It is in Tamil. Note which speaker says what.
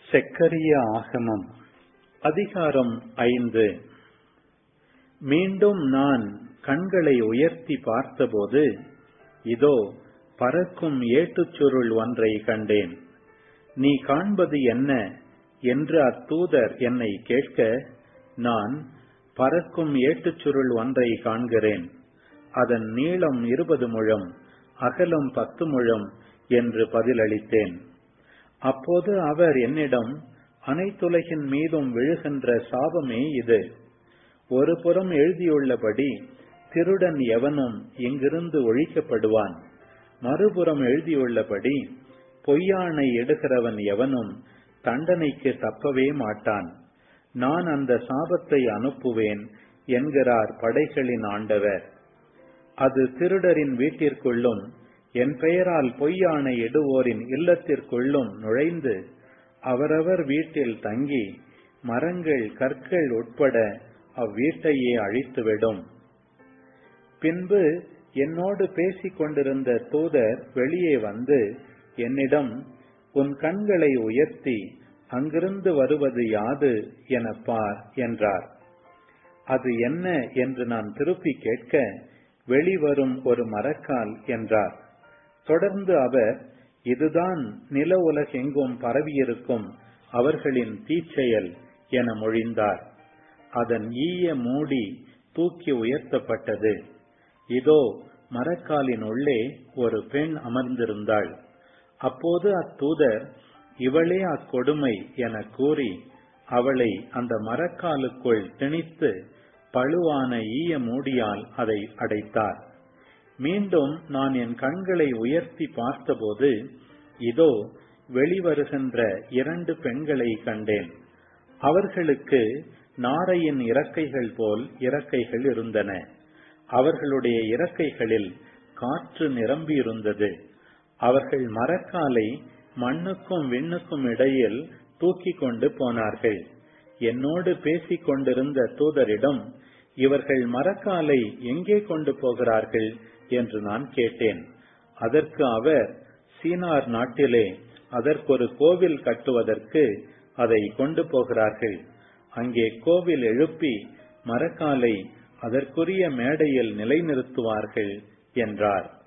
Speaker 1: செக்கரிய ஆகமம் அதிகாரம் ஐந்து மீண்டும் நான் கண்களை உயர்த்தி பார்த்தபோது இதோ பறக்கும் ஏட்டுச் சுருள் ஒன்றை கண்டேன் நீ காண்பது என்ன என்று அத்தூதர் என்னை கேட்க நான் பறக்கும் ஏட்டுச் சுருள் ஒன்றை காண்கிறேன் அதன் நீளம் இருபது முழம் அகலம் பத்து முழம் என்று பதிலளித்தேன் அப்போது அவர் என்னிடம் அனைத்துலகின் மீதும் விழுகின்ற சாபமே இது ஒரு புறம் எழுதியுள்ளபடி திருடன் எவனும் இங்கிருந்து ஒழிக்கப்படுவான் மறுபுறம் எழுதியுள்ளபடி பொய்யானை எடுகிறவன் எவனும் தண்டனைக்கு தப்பவே மாட்டான் நான் அந்த சாபத்தை அனுப்புவேன் என்கிறார் படைகளின் ஆண்டவர் அது திருடரின் வீட்டிற்குள்ளும் என் பெயரால் பொய்யானை இடுவோரின் இல்லத்திற்குள்ளும் நுழைந்து அவரவர் வீட்டில் தங்கி மரங்கள் கற்கள் உட்பட அவ்வீட்டையே அழித்துவிடும் பின்பு என்னோடு பேசிக் கொண்டிருந்த தூதர் வெளியே வந்து என்னிடம் உன் கண்களை உயர்த்தி அங்கிருந்து வருவது யாது என பார் என்றார் அது என்ன என்று நான் திருப்பி கேட்க வெளிவரும் ஒரு மரக்கால் என்றார் தொடர்ந்து அவர் இதுதான் நில உலகெங்கும் பரவியிருக்கும் அவர்களின் தீச்செயல் என மொழிந்தார் அதன் ஈய மூடி தூக்கி உயர்த்தப்பட்டது இதோ மரக்காலின் உள்ளே ஒரு பெண் அமர்ந்திருந்தாள் அப்போது அத்தூதர் இவளே அக்கொடுமை என கூறி அவளை அந்த மரக்காலுக்குள் திணித்து பழுவான ஈய மூடியால் அதை அடைத்தார் மீண்டும் நான் என் கண்களை உயர்த்தி பார்த்தபோது இதோ வெளிவருகின்ற இரண்டு பெண்களை கண்டேன் அவர்களுக்கு நாரையின் இறக்கைகள் போல் இறக்கைகள் இருந்தன அவர்களுடைய இறக்கைகளில் காற்று நிரம்பியிருந்தது அவர்கள் மரக்காலை மண்ணுக்கும் விண்ணுக்கும் இடையில் தூக்கி கொண்டு போனார்கள் என்னோடு பேசிக் கொண்டிருந்த தூதரிடம் இவர்கள் மரக்காலை எங்கே கொண்டு போகிறார்கள் என்று நான் கேட்டேன் அதற்கு அவர் சீனார் நாட்டிலே அதற்கொரு கோவில் கட்டுவதற்கு அதை கொண்டு போகிறார்கள் அங்கே கோவில் எழுப்பி மரக்காலை அதற்குரிய மேடையில் நிலைநிறுத்துவார்கள் என்றார்